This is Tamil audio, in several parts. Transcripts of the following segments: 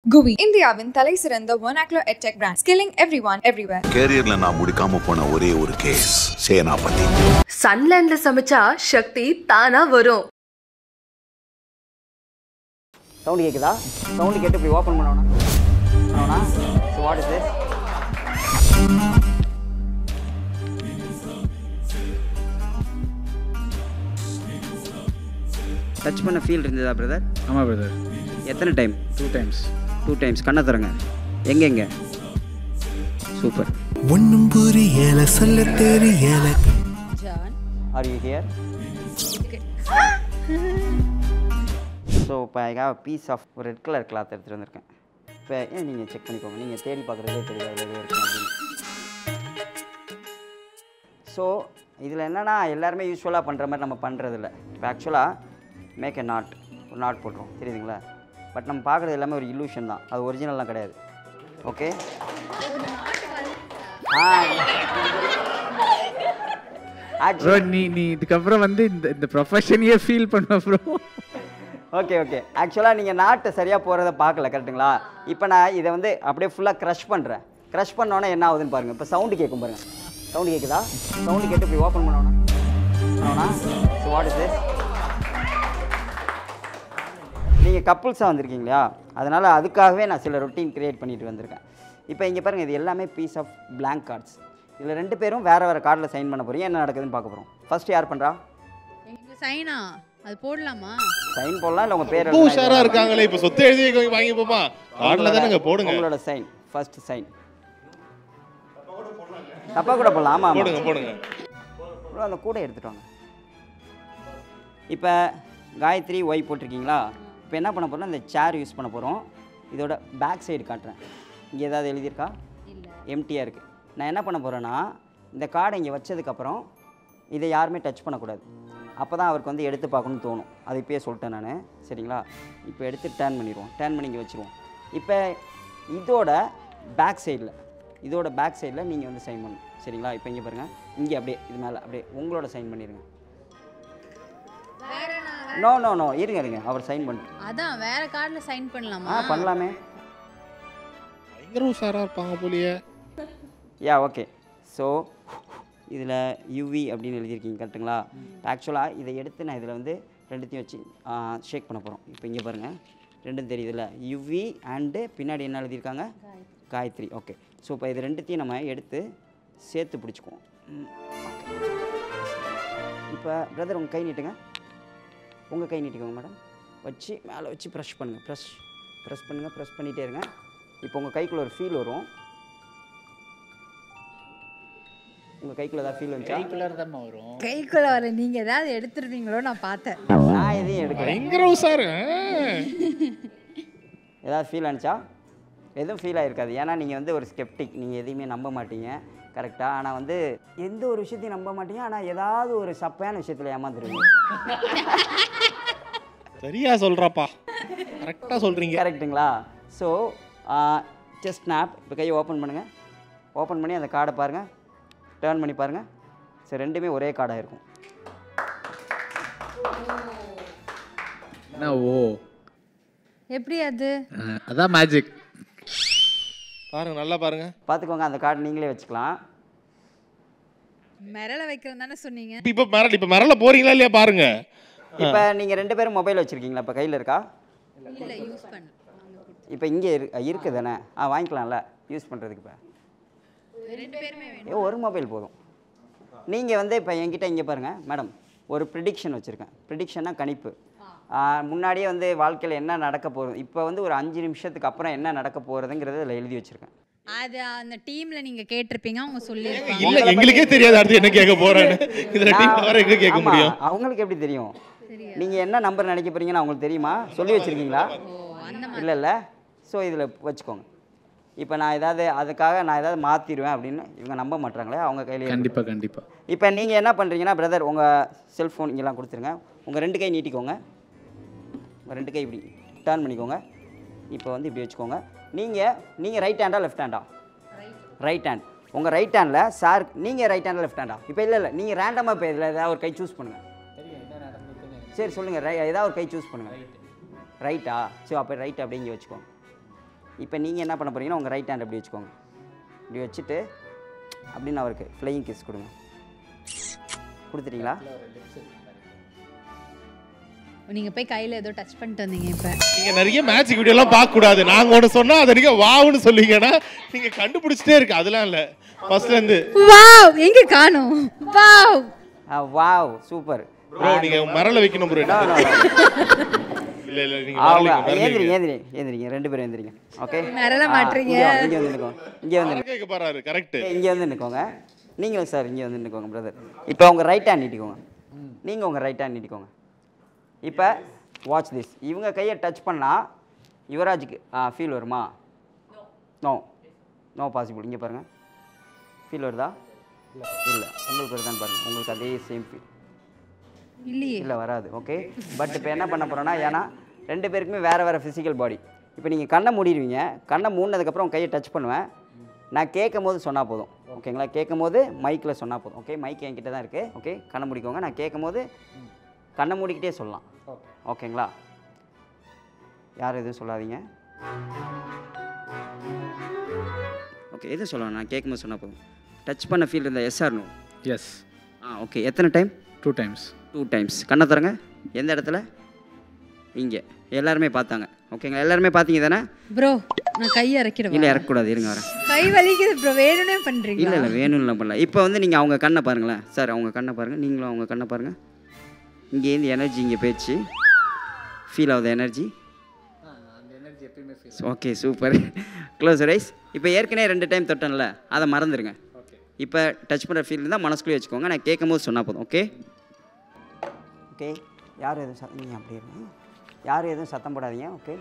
குவி இந்தியாவின் தலை சிறந்த vernacular edtech brand skilling everyone everywhere கேரியர்ல நான் முடிக்காம போன ஒரே ஒரு கேஸ் சேனாபதி சன்லேண்ட்ல சமைச்சா சக்தி தானா வரும் சவுண்டு கேட்குதா சவுண்டு கேட்டு இப்படி ஓப்பன் பண்ணோன்னா பண்ணோன்னா so what is this touch பண்ண ஃபீல் இருந்ததா பிரதர் ஆமாம் பிரதர் எத்தனை time two times two times கண்ணை தரங்க எங்கெங்க சூப்பர் ஒன்னும் புரியல சொல்ல தெரியல ஆர் யூ ஹியர் ஸோ இப்போ ஐ ஹாவ் பீஸ் ஆஃப் ஒரு ரெட் கலர் கிளாத் எடுத்துகிட்டு வந்திருக்கேன் இப்போ ஏன் நீங்கள் செக் பண்ணிக்கோங்க நீங்கள் தேடி பார்க்குறதே தெரியாது எது இருக்கும் அப்படின்னு ஸோ இதில் என்னென்னா எல்லாருமே யூஸ்வலாக பண்ணுற மாதிரி நம்ம பண்ணுறதில்ல இப்போ ஆக்சுவலாக மேக் எ நாட் ஒரு நாட் போட்டுரும் தெரியுதுங்களா பட் நம்ம பார்க்குறது எல்லாமே ஒரு இல்லூஷன் தான் அது ஒரிஜினல்லாம் கிடையாது ஓகே ஆ ப்ரோ நீ நீ இதுக்கப்புறம் வந்து இந்த இந்த ப்ரொஃபஷனையே ஃபீல் பண்ண ப்ரோ ஓகே ஓகே ஆக்சுவலாக நீங்கள் நாட்டை சரியாக போகிறத பார்க்கல கரெக்ட்டுங்களா இப்போ நான் இதை வந்து அப்படியே ஃபுல்லாக க்ரஷ் பண்ணுறேன் க்ரஷ் பண்ணோன்னே என்ன ஆகுதுன்னு பாருங்கள் இப்போ சவுண்டு கேட்கும் பாருங்கள் சவுண்டு கேட்குதா சவுண்டு கேட்டு இப்படி ஓப்பன் பண்ணோன்னா பண்ணோன்னா ஸோ வாட் இஸ் திஸ் நீங்கள் கப்புள்ஸாக வந்திருக்கீங்க இல்லையா அதனால் அதுக்காகவே நான் சில ரொட்டீன் க்ரியேட் பண்ணிட்டு வந்திருக்கேன் இப்போ இங்கே பாருங்கள் இது எல்லாமே பீஸ் ஆஃப் blank கார்ட்ஸ் இதில் ரெண்டு பேரும் வேறு வேறு கார்டில் சைன் பண்ண போகிறீங்க என்ன நடக்குதுன்னு பார்க்க போகிறோம் ஃபர்ஸ்ட் யார் பண்ணுறா எங்க சைனா அது போடலாமா சைன் போடலாம் இல்லை உங்கள் பேர் ரொம்ப உஷாரா இருக்காங்களே இப்ப சொத்து எழுதி வைக்க வாங்கி போமா கார்டுல தானங்க போடுங்க உங்களோட சைன் ஃபர்ஸ்ட் சைன் தப்பா கூட போடலாம் ஆமாம் போடுங்க போடுங்க ப்ரோ அந்த கூடை எடுத்துட்டு வாங்க இப்போ காயத்ரி ஒய் போட்டிருக்கீங்களா இப்போ என்ன பண்ண போறோம்னா இந்த சேர் யூஸ் பண்ண போகிறோம் இதோட பேக் சைடு காட்டுறேன் இங்கே ஏதாவது எழுதியிருக்கா எம்டியாக இருக்குது நான் என்ன பண்ண போகிறேன்னா இந்த கார்டை இங்கே வச்சதுக்கப்புறம் இதை யாருமே டச் பண்ணக்கூடாது அப்போ தான் அவருக்கு வந்து எடுத்து பார்க்கணும்னு தோணும் அது இப்பயே சொல்லிட்டேன் நான் சரிங்களா இப்போ எடுத்து டேர்ன் பண்ணிடுவோம் டேர்ன் பண்ணி இங்கே வச்சுருவோம் இப்போ இதோட பேக் சைடில் இதோட பேக் சைடில் நீங்கள் வந்து சைன் பண்ணணும் சரிங்களா இப்போ இங்கே பாருங்கள் இங்கே அப்படியே இது மேலே அப்படியே உங்களோட சைன் பண்ணிடுங்க நோ நோ நோ இருங்க இருங்க அவர் சைன் பண்ணிட்டு அதான் வேற கார்டுல சைன் ஆ பண்ணலாமா பண்ணலாமே பயங்கர உஷாரா இருப்பாங்க போலியே யா ஓகே ஸோ இதில் யூவி அப்படின்னு எழுதியிருக்கீங்க கரெக்ட்டுங்களா ஆக்சுவலாக இதை எடுத்து நான் இதில் வந்து ரெண்டுத்தையும் வச்சு ஷேக் பண்ண போகிறோம் இப்போ இங்கே பாருங்கள் ரெண்டும் தெரியுதுல்ல யுவி அண்டு பின்னாடி என்ன எழுதியிருக்காங்க காயத்ரி ஓகே ஸோ இப்போ இது ரெண்டுத்தையும் நம்ம எடுத்து சேர்த்து பிடிச்சிக்குவோம் ம், okay. இப்போ பிரதர் உங்கள் கை நீட்டுங்க உங்கள் கை நீட்டிக்கோங்க மேடம் வச்சு மேலே வச்சு ப்ரெஷ் பண்ணுங்கள் ப்ரெஷ் ப்ரெஸ் பண்ணுங்கள் ப்ரெஸ் பண்ணிகிட்டே இருங்க இப்போ உங்கள் கைக்குள்ள ஒரு ஃபீல் வரும் உங்கள் கைக்குள்ள ஏதாவது ஃபீல் வந்துச்சா வரும் கைக்குள்ள வர நீங்க ஏதாவது எடுத்துருவீங்களோ நான் பார்த்தேன் நான் எதையும் எடுக்கல பயங்கர உஷாரு ஆ. ஏதாவது ஃபீல் ஆனிச்சா எதுவும் ஃபீல் ஆகிருக்காது ஏன்னா நீங்கள் வந்து ஒரு ஸ்கெப்டிக் நீங்கள் எதையுமே நம்ப மாட்டீங்க கரெக்டாக ஆனால் வந்து எந்த ஒரு விஷயத்தையும் நம்ப மாட்டீங்க ஆனால் ஏதாவது ஒரு சப்பையான விஷயத்தில் ஏமாந்துருவீங்க சரியா சொல்றாப்பா கரெக்டா சொல்றீங்க கரெக்ட்டுங்களா ஸோ ஜஸ்ட் ஸ்னாப் இப்போ கையை ஓப்பன் பண்ணுங்கள் ஓப்பன் பண்ணி அந்த கார்டை பாருங்கள் டேர்ன் பண்ணி பாருங்கள் சரி ரெண்டுமே ஒரே கார்டாக இருக்கும் என்ன ஓ எப்படி அது அஹ், அதான் மேஜிக் பாருங்க நல்லா பாருங்க பார்த்துக்கோங்க அந்த கார்டு நீங்களே வச்சுக்கலாம் மிரள வைக்கிறோம் தானே சொன்னீங்க இப்ப இப்ப மிரள் இப்ப மிரள போறீங்களா இல்லையா பாருங்க இப்போ நீங்கள் ரெண்டு பேரும் மொபைல் வச்சுருக்கீங்களா இப்போ கையில் இருக்கா இல்ல யூஸ் பண்ண இப்போ இங்கே இரு இருக்குது தானே ஆ வாங்கிக்கலாம்ல யூஸ் பண்ணுறதுக்கு இப்போ ரெண்டு பேருமே வேணும் ஏ ஒரு மொபைல் போதும் நீங்கள் வந்து இப்போ என்கிட்ட இங்கே பாருங்கள் மேடம் ஒரு ப்ரிடிக்ஷன் வச்சுருக்கேன் ப்ரிடிக்ஷன்னா கணிப்பு ஆ, முன்னாடியே வந்து வாழ்க்கையில் என்ன நடக்க போகுது இப்போ வந்து ஒரு அஞ்சு நிமிஷத்துக்கு அப்புறம் என்ன நடக்க போகிறதுங்கிறத இதில் எழுதி வச்சுருக்கேன் அது அந்த டீம்ல நீங்க கேட்டிருப்பீங்க அவங்க சொல்லி இல்ல எங்களுக்கே தெரியாது அடுத்து என்ன கேட்க போறேன்னு இதுல டீம் வர எங்க கேட்க ஆமா, முடியும் அவங்களுக்கு எப்படி தெரியும் நீங்கள் என்ன நம்பர் நினைக்க போறீங்கன்னு அவங்களுக்கு தெரியுமா சொல்லி வச்சுருக்கீங்களா இல்லை இல்லை ஸோ இதில் வச்சுக்கோங்க இப்போ நான் ஏதாவது அதுக்காக நான் ஏதாவது மாற்றிடுவேன் அப்படின்னு இவங்க நம்ப மாட்டாங்களே அவங்க கையிலே கண்டிப்பா கண்டிப்பா இப்போ நீங்கள் என்ன பண்ணுறீங்கன்னா பிரதர் உங்கள் செல்ஃபோன் இங்கெல்லாம் கொடுத்துருங்க உங்கள் ரெண்டு கை நீட்டிக்கோங்க உங்கள் ரெண்டு கை இப்படி டர்ன் பண்ணிக்கோங்க இப்போ வந்து இப்படி வச்சுக்கோங்க நீங்கள் நீங்கள் ரைட் ஹேண்டா லெஃப்ட் ஹேண்டா ரைட் ஹேண்ட் உங்கள் ரைட் ஹேண்டில் சார் நீங்கள் ரைட் ஹேண்டா லெஃப்ட் ஹேண்டா இப்போ இல்லை இல்லை நீங்கள் ரேண்டமாக இப்போ இதில் ஏதாவது ஒரு கை சூஸ் பண்ணுங்கள் சரி சொல்லுங்கள் ரை ஏதாவது ஒரு கை சூஸ் பண்ணுங்கள் ரைட்டா சரி அப்போ ரைட் அப்படியே இங்கே வச்சுக்கோங்க இப்போ நீங்கள் என்ன பண்ண போறீங்கன்னா உங்கள் ரைட் ஹேண்ட் அப்படி வச்சுக்கோங்க இப்படி வச்சுட்டு அப்படின்னு அவருக்கு ஃப்ளையிங் கிஸ் கொடுங்க கொடுத்துட்டீங்களா நீங்க போய் கையில ஏதோ டச் பண்ணிட்டு வந்தீங்க இப்ப நீங்க நிறைய மேஜிக் வீடியோ எல்லாம் பார்க்க கூடாது நாங்க ஒன்று சொன்னா அதை நீங்க வாவுன்னு சொல்லுவீங்கன்னா நீங்க கண்டுபிடிச்சிட்டே இருக்கு அதெல்லாம் இல்ல ஃபர்ஸ்ட்ல இருந்து வாவ் எங்க காணோம் வாவ் வாவ் சூப்பர் ப்ரோ நீங்க மரல வைக்கணும் ப்ரோ இல்ல இல்ல நீங்க அவங்க மரல வைங்க, மரல ஏந்திரிங்க வைங்க. ஏந்திரிங்க ஏந்திரிங்க ரெண்டு பேரும் ஏந்திரிங்க ஓகே மிரள மாட்றீங்க. இங்கே வந்து நிற்கோங்க இங்கே வந்து நில்லுங்க. கேட்க போறாரு கரெக்ட் இங்கே வந்து நிற்கோங்க நீங்களும் சார் இங்கே வந்து நிற்கோங்க பிரதர் இப்போ உங்கள் ரைட் ஹேண்ட் நீட்டிக்கோங்க நீங்கள் உங்கள் ரைட் ஹேண்ட் நீட்டிக்கோங்க இப்போ வாட்ச் திஸ் இவங்க கையை டச் பண்ணால் யுவராஜுக்கு ஃபீல் வருமா நோ நோ பாசிபிள் இங்கே பாருங்கள் ஃபீல் வருதா இல்லை உங்களுக்கு வருதான்னு பாருங்கள் உங்களுக்கு அதே சேம் ஃபீல் இல்லையே இல்லை வராது ஓகே பட் இப்போ என்ன பண்ண போகிறோன்னா ஏன்னா ரெண்டு பேருக்குமே வேறு வேறு ஃபிசிக்கல் பாடி இப்போ நீங்கள் கண்ணை மூடிடுவீங்க கண்ணை மூடினதுக்கப்புறம் உங்க கையை டச் பண்ணுவேன் நான் கேட்கும் போது சொன்னால் போதும் ஓகேங்களா கேட்கும் போது மைக்கில் சொன்னால் போதும் ஓகே மைக் என்கிட்ட தான் இருக்குது ஓகே கண்ணை மூடிக்கோங்க நான் கேட்கும் போது கண்ணை மூடிக்கிட்டே சொல்லலாம் ஓகேங்களா யாரும் எதுவும் சொல்லாதீங்க ஓகே எதுவும் சொல்லலாம் நான் கேட்கும்போது சொன்னால் போதும் டச் பண்ண ஃபீல் இருந்தால் எஸ்ஆர் நோ எஸ் ஆ ஓகே எத்தனை time two times two times கண்ணை திறங்க எந்த இடத்துல இங்கே எல்லாருமே பார்த்தாங்க ஓகேங்களா எல்லாருமே பார்த்தீங்க தானே ப்ரோ நான் கை இறக்கிடுவேன் இல்லை இறக்கக்கூடாது இருங்க வரேன் கை வலிக்குது ப்ரோ வேணும்னே பண்றீங்க இல்லை இல்லை வேணும்ல பண்ணல இப்போ வந்து நீங்கள் அவங்க கண்ணை பாருங்களேன் சார் அவங்க கண்ணை பாருங்கள் நீங்களும் அவங்க கண்ணை பாருங்கள் இங்கேருந்து எனர்ஜி இங்கே போயிடுச்சு ஃபீல் ஆகுது எனர்ஜி ஓகே சூப்பர் க்ளோஸ் ரைஸ் இப்போ ஏற்கனவே ரெண்டு டைம் தொட்டேன்ல அதை மறந்துடுங்க இப்போ டச் பண்ணுற ஃபீல் இருந்தால் மனசுக்குள்ளே வச்சுக்கோங்க நான் கேட்கும் போது சொன்னால் போதும் ஓகே ஓகே யாரும் எதுவும் சத்தம் நீங்கள் அப்படியே இருங்க யாரும் எதுவும் சத்தம் போடாதீங்க ஓகே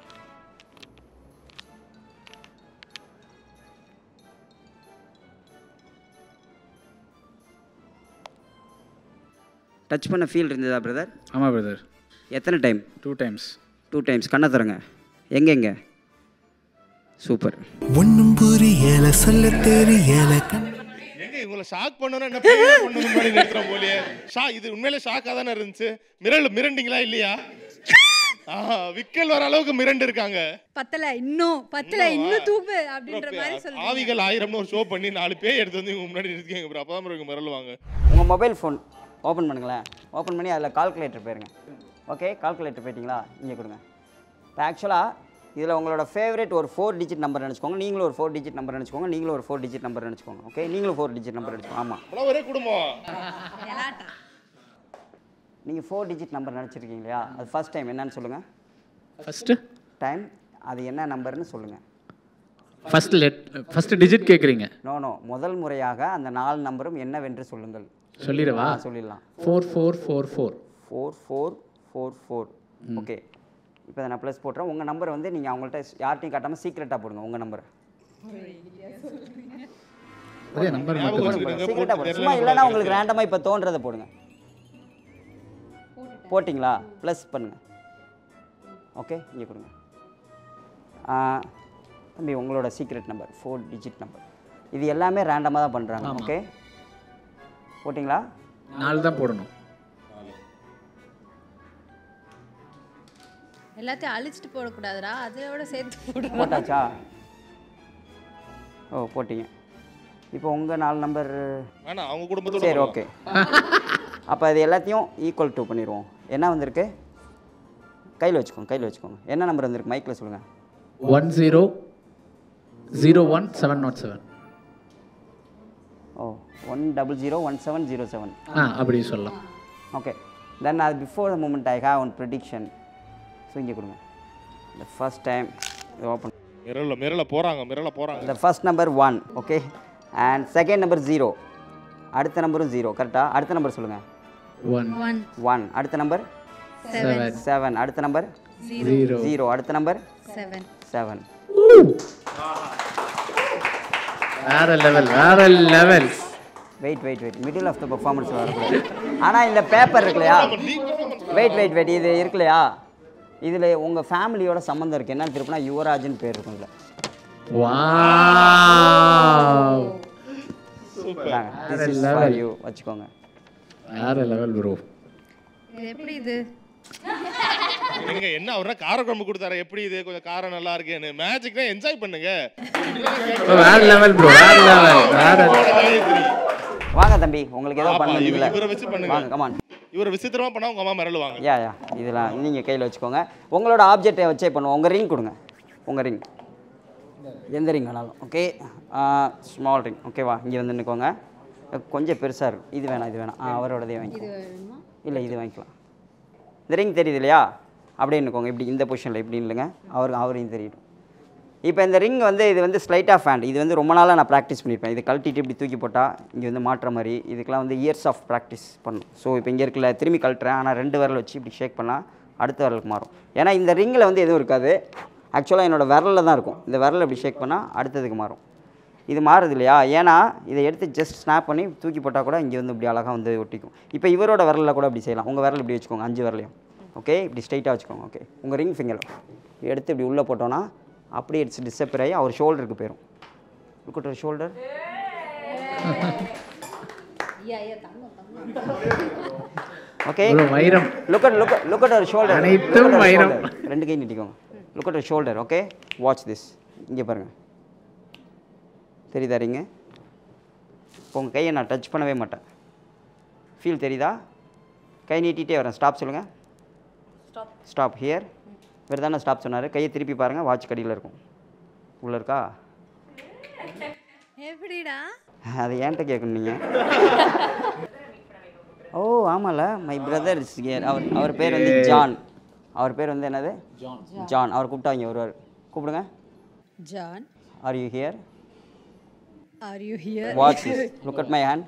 டச் பண்ண ஃபீல் இருந்ததா பிரதர் ஆமாம் பிரதர் எத்தனை time two times two times கண்ணை திறங்க எங்கெங்க சூப்பர் ஒன்னும் புரியல சொல்ல தெரியல கண் எங்க இவங்களை ஷாக் பண்ணனும் என்ன பேய் பண்ணணும் முன்னாடி நிறுத்துறோம் போலயே ஷா இது உண்மையிலே ஷாக்கா தானே இருந்துச்சு மிரள் மிரண்டிங்களா இல்லையா ஆஹா விக்கல் வர அளவுக்கு மிரண்டு இருக்காங்க பத்தல இன்னும் பத்தல இன்னும் தூக்கு அப்படின்ற மாதிரி சொல்லுங்க ஆவிகள் ஆயிரம்னு ஒரு ஷோ பண்ணி நாலு பேய் எடுத்து வந்து இவங்க முன்னாடி நிறுத்திக்கங்க ப்ரோ அப்பதான் bro இவங்க மிரளுவாங்க உங்கள் மொபைல் ஃபோன் ஓப்பன் பண்ணுங்களேன் ஓப்பன் பண்ணி அதில் கால்குலேட்டர் போயிருங்க ஓகே கால்குலேட்டர் போயிட்டீங்களா இங்கே கொடுங்க இப்போ ஆக்சுவலாக இதில் உங்களோட ஃபேவரட் ஒரு ஃபோர் டிஜிட் நம்பர் நினச்சிக்கோங்க நீங்களும் ஒரு ஃபோர் டிஜிட் நம்பர் நினச்சிக்கோங்க நீங்களும் ஒரு ஃபோர் டிஜிட் நம்பர் நினச்சிக்கோங்க ஓகே நீங்களும் ஃபோர் டிஜிட் நம்பர் நினச்சிக்கோங்க ஆமாம் அவ்வளோ ஒரே குடும்பம் நீங்கள் ஃபோர் டிஜிட் நம்பர் நினச்சிருக்கீங்க இல்லையா அது ஃபர்ஸ்ட் டைம் என்னன்னு சொல்லுங்கள் ஃபஸ்ட்டு டைம் அது என்ன நம்பர்னு சொல்லுங்கள் ஃபஸ்ட் லெட் ஃபஸ்ட்டு டிஜிட் கேட்குறீங்க நோ நோ முதல் முறையாக அந்த நாலு நம்பரும் என்னவென்று சொல்லுங்கள் சொல்லிடவா ஆ, சொல்லிடலாம் four four four four four four four four okay இப்போ நான் ப்ளஸ் போட்டுறேன் உங்கள் நம்பர் வந்து நீங்கள் அவங்கள்ட்ட யார்ட்டையும் காட்டாமல் சீக்ரெட்டாக போடுங்க உங்கள் நம்பரை அதே நம்பர் மட்டும் தான். சீக்ரெட்டாக போடுங்க சும்மா இல்லைன்னா உங்களுக்கு ரேண்டமாக இப்போ தோன்றதை போடுங்க போட்டிங்களா ப்ளஸ் பண்ணுங்க ஓகே இங்கே கொடுங்க ஆ, தம்பி உங்களோட secret number four digit number இது எல்லாமே ரேண்டமாக தான் பண்ணுறாங்க ஓகே போட்டிங்களா நாலு தான் போடணும் எல்லாத்தையும் அழிச்சிட்டு போடக்கூடாதுடா அதோட சேர்த்து போடுறோம் போட்டாச்சா ஓ போட்டீங்க இப்போ உங்கள் நாலு நம்பர் வேணாம் அவங்க குடும்பத்தோட சரி போலாம். ஓகே அப்போ இது எல்லாத்தையும் ஈக்குவல் டு பண்ணிடுவோம் என்ன வந்திருக்கு கையில் வச்சுக்கோங்க கையில் வச்சுக்கோங்க என்ன நம்பர் வந்திருக்கு மைக்கில் சொல்லுங்கள் one zero zero one seven not seven O one double zero one seven zero seven ஆ அப்படி சொல்லலாம் ஓகே தென் அது before the moment I have one prediction so இங்கே கொடுங்க இந்த ஃபர்ஸ்ட் டைம் ஓப்பன் மிரள மிரள போறாங்க மிரள போறாங்க இந்த first number one okay and second number zero அடுத்த நம்பரும் ஜீரோ கரெக்டாக அடுத்த நம்பர் சொல்லுங்கள் ஒன் ஒன் ஒன் அடுத்த நம்பர் செவன் செவன் அடுத்த நம்பர் ஜீரோ ஜீரோ அடுத்த நம்பர் செவன் செவன் வேற லெவல் வேற level wait wait wait middle of the performance வரக்கூடாது ஆனால் இந்த பேப்பர் இருக்கு இல்லையா வெயிட் வெயிட் வெயிட் இது இருக்கு இல்லையா இதில் உங்கள் ஃபேமிலியோட சம்மந்தம் இருக்குது என்னன்னு திருப்பினா யுவராஜ்னு பேர் இருக்கும் இதில் wow this is for you வச்சுக்கோங்க வேற லெவல் ப்ரோ இது எப்படி இது நீங்க என்ன அவர்னா காரக்குழம்பு கொடுத்தாரு எப்படி இது கொஞ்சம் காரம் நல்லா இருக்கேன்னு மேஜிக்னா என்ஜாய் பண்ணுங்க வேற லெவல் ப்ரோ வேற லெவல் வேற காயத்ரி. வாங்க தம்பி உங்களுக்கு ஏதோ ஆப்பா, பண்ண இவ- இவரை வச்சு பண்ணுங்க. வாங்க கமான் இவரை விசித்திரமா பண்ணா உங்க அம்மா மிரளுவாங்க யா யா இதெல்லாம் நீங்கள் கையில் வச்சுக்கோங்க உங்களோட ஆப்ஜெக்டை வச்சே பண்ணுவோம் உங்கள் ரிங் கொடுங்க உங்கள் ரிங் எந்த ரிங் வேணாலும் ஓகே ஸ்மால் ரிங் ஓகேவா இங்கே வந்து நிற்கோங்க கொஞ்சம் பெருசாக இருக்கும் இது வேணாம் இது வேணாம் ஆ அவரோடதே வாங்கிக்கோங்க இல்லை இது வாங்கிக்கலாம் இந்த ரிங் தெரியுது இல்லையா அப்படியே நிற்கோங்க இப்படி இந்த பொசிஷனில் இப்படி இல்லைங்க அவர் அவரையும் தெரியட்டும் இப்போ இந்த ரிங் வந்து இது வந்து ஸ்லைட் ஆஃப் ஹேண்ட் இது வந்து ரொம்ப நாளாக நான் ப்ராக்டிஸ் பண்ணியிருப்பேன் இது கழட்டிட்டு இப்படி தூக்கி போட்டால் இங்கே வந்து மாட்டுற மாதிரி இதுக்கெல்லாம் வந்து இயர்ஸ் ஆஃப் ப்ராக்டிஸ் பண்ணும் ஸோ இப்போ இங்கே இருக்கல திரும்பி கழட்டுறேன் ஆனால் ரெண்டு விரல் வச்சு இப்படி ஷேக் பண்ணால் அடுத்த விரலுக்கு மாறும் ஏன்னா இந்த ரிங்கில் வந்து எதுவும் இருக்காது ஆக்சுவலாக என்னோட விரலில் தான் இருக்கும் இந்த விரலை இப்படி ஷேக் பண்ணால் அடுத்ததுக்கு மாறும் இது மாறுது இல்லையா ஏன்னா இதை எடுத்து ஜஸ்ட் ஸ்னாப் பண்ணி தூக்கி போட்டால் கூட இங்கே வந்து இப்படி அழகாக வந்து ஒட்டிக்கும் இப்போ இவரோட விரலில் கூட இப்படி செய்யலாம் உங்கள் விரல் இப்படி வச்சுக்கோங்க அஞ்சு விரலையும் ஓகே இப்படி ஸ்ட்ரைட்டாக வச்சுக்கோங்க ஓகே உங்கள் ரிங் ஃபிங்கர் எடுத்து இப்படி உள்ளே போட்டோன்னா அப்படியே இட்ஸ் டிஸப்பர் ஆகி அவர் ஷோல்டருக்கு போயிடும் look at shoulder okay Bro, வைரம். Look at look look at shoulder அனைத்தும் வைரம். ரெண்டு கை நீட்டிக்கோங்க look at shoulder okay watch this இங்கே பாருங்கள் தெரியுதா ரிங்க இப்போ உங்கள் கையை நான் டச் பண்ணவே மாட்டேன் ஃபீல் தெரியுதா கை நீட்டிகிட்டே வரேன் ஸ்டாப் சொல்லுங்கள் ஸ்டாப் ஹியர் இவர் தானே ஸ்டாப் சொன்னார் கையை திருப்பி பாருங்கள் வாட்ச் கடியில் இருக்கும் உள்ளே இருக்கா எப்படிடா அது ஏன்ட்ட கேட்கணும் நீங்கள் ஓ ஆமாம்ல மை பிரதர் இஸ் ஹியர் அவர் அவர் பேர் வந்து ஜான் அவர் பேர் வந்து என்னது ஜான் அவர் கூப்பிட்டா இங்கே வருவார் கூப்பிடுங்க John are you here are you here watch look at my hand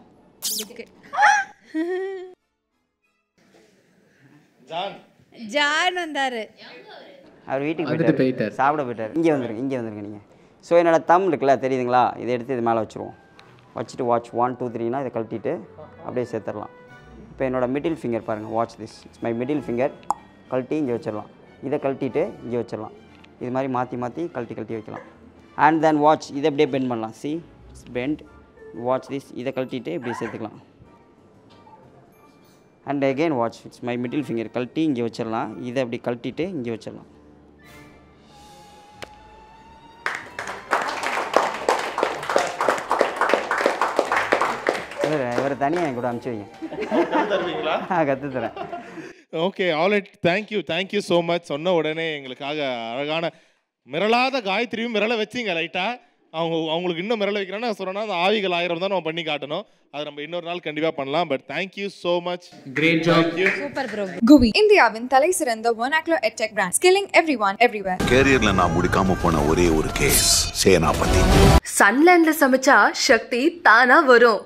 John John வந்தாரு அவர் வீட்டுக்கு வந்துட்டு போயிட்டாரு போயிட்டாரு. சாப்பிட போயிட்டார் இங்கே வந்துருங்க இங்கே வந்துருங்க நீங்கள் ஸோ என்னோட தம் இருக்குல்ல தெரியுதுங்களா இதை எடுத்து இது மேலே வச்சுருவோம் வச்சுட்டு வாட்ச் ஒன் டூ த்ரீனா இதை கழட்டிட்டு அப்படியே சேர்த்துடலாம் இப்போ என்னோட மிடில் ஃபிங்கர் பாருங்கள் watch this it's my middle finger கழட்டி இங்கே வச்சிடலாம் இதை கழட்டிட்டு இங்கே வச்சிடலாம் இது மாதிரி மாற்றி மாற்றி கழட்டி கழட்டி வைக்கலாம் அண்ட் தென் வாட்ச் இதை அப்படியே பெண்ட் பண்ணலாம் see it's bent watch this இதை கழட்டிட்டு இப்படி சேர்த்துக்கலாம் and again watch it's my middle finger கழட்டி இங்கே வச்சிடலாம் இதை அப்படி கழட்டிட்டு இங்கே வச்சிடலாம் இவர் இவர் தனியாக என் கூட அனுப்பிச்சி வைங்க தருவீங்களா ஆ கற்று தரேன் okay alright thank you thank you so much சொன்ன உடனே எங்களுக்காக அழகான மிரளாத காயத்ரியும் மிரள வச்சிங்க லைட்டா அவங்க அவங்களுக்கு இன்னும் மிரள வைக்கிறேன்னா சொன்னா அந்த ஆவிகள் ஆயிரம் தான் நம்ம பண்ணி காட்டணும் அது நம்ம இன்னொரு நாள் கண்டிப்பாக பண்ணலாம் but thank you so much great job thank you super bro GUI இந்தியாவின் தலை சிறந்த vernacular edtech brand skilling everyone everywhere கேரியர்ல நான் முடிக்காம போன ஒரே ஒரு கேஸ் சேனாபதி சன்லேண்ட்ல சமைச்சா சக்தி தானா வரும்